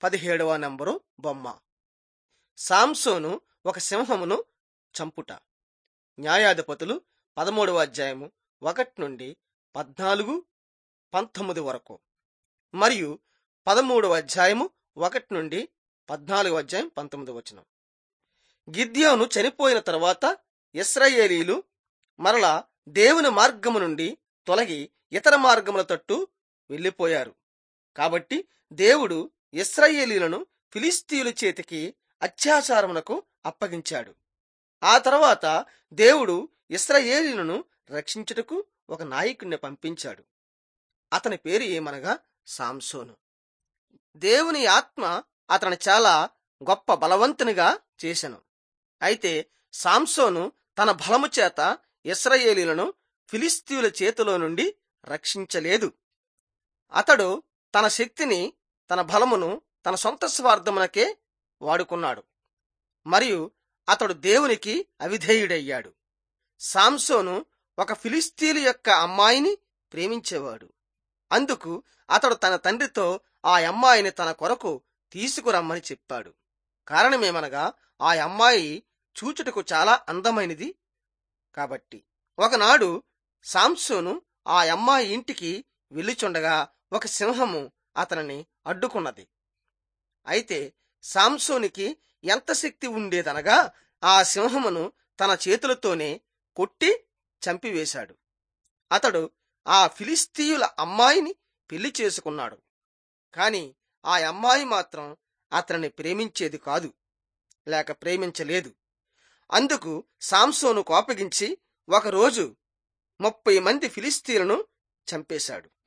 పదిహేడవ నంబరు బొమ్మ సాంసోను ఒక సింహమును చంపుట న్యాయాధిపతులు పదమూడవ అధ్యాయము ఒకటి నుండి పద్నాలుగు పంతొమ్మిది వరకు మరియు పదమూడవ అధ్యాయము ఒకటి నుండి పద్నాలుగు అధ్యాయం పంతొమ్మిది వచనం గిద్యోను చనిపోయిన తర్వాత ఇస్రాయేలీలు మరలా దేవుని మార్గము నుండి తొలగి ఇతర మార్గముల తట్టు వెళ్ళిపోయారు కాబట్టి దేవుడు ఇస్రాయేలీలను ఫిలిస్తీయుల చేతికి అత్యాచారమునకు అప్పగించాడు ఆ తర్వాత దేవుడు ఇస్రాయేలీలను రక్షించుటకు ఒక నాయకుడిని పంపించాడు అతని పేరు ఏమనగా సాంసోను దేవుని ఆత్మ అతని చాలా గొప్ప బలవంతునిగా చేశను అయితే సాంసోను తన బలము చేత ఇస్రాయేలీలను ఫిలిస్తీయుల చేతిలో నుండి రక్షించలేదు అతడు తన శక్తిని తన బలమును తన సొంత స్వార్థమునకే వాడుకున్నాడు మరియు అతడు దేవునికి అవిధేయుడయ్యాడు సాంసోను ఒక ఫిలిస్తీన్ల యొక్క అమ్మాయిని ప్రేమించేవాడు అందుకు అతడు తన తండ్రితో ఆ అమ్మాయిని తన కొరకు తీసుకురమ్మని చెప్పాడు కారణమేమనగా ఆ అమ్మాయి చూచుటకు చాలా అందమైనది కాబట్టి ఒకనాడు సాంసోను ఆ అమ్మాయి ఇంటికి వెళ్ళిచుండగా ఒక సింహము అతనిని అడ్డుకున్నది అయితే సాంసోనికి ఎంత శక్తి ఉండేదనగా ఆ సింహమును తన చేతులతోనే కొట్టి చంపివేశాడు అతడు ఆ ఫిలిస్తీయుల అమ్మాయిని పెళ్లి చేసుకున్నాడు కాని ఆ అమ్మాయి మాత్రం అతనిని ప్రేమించేది కాదు లేక ప్రేమించలేదు అందుకు సాంసోను కోపగించి ఒకరోజు ముప్పై మంది ఫిలిస్తీయులను చంపేశాడు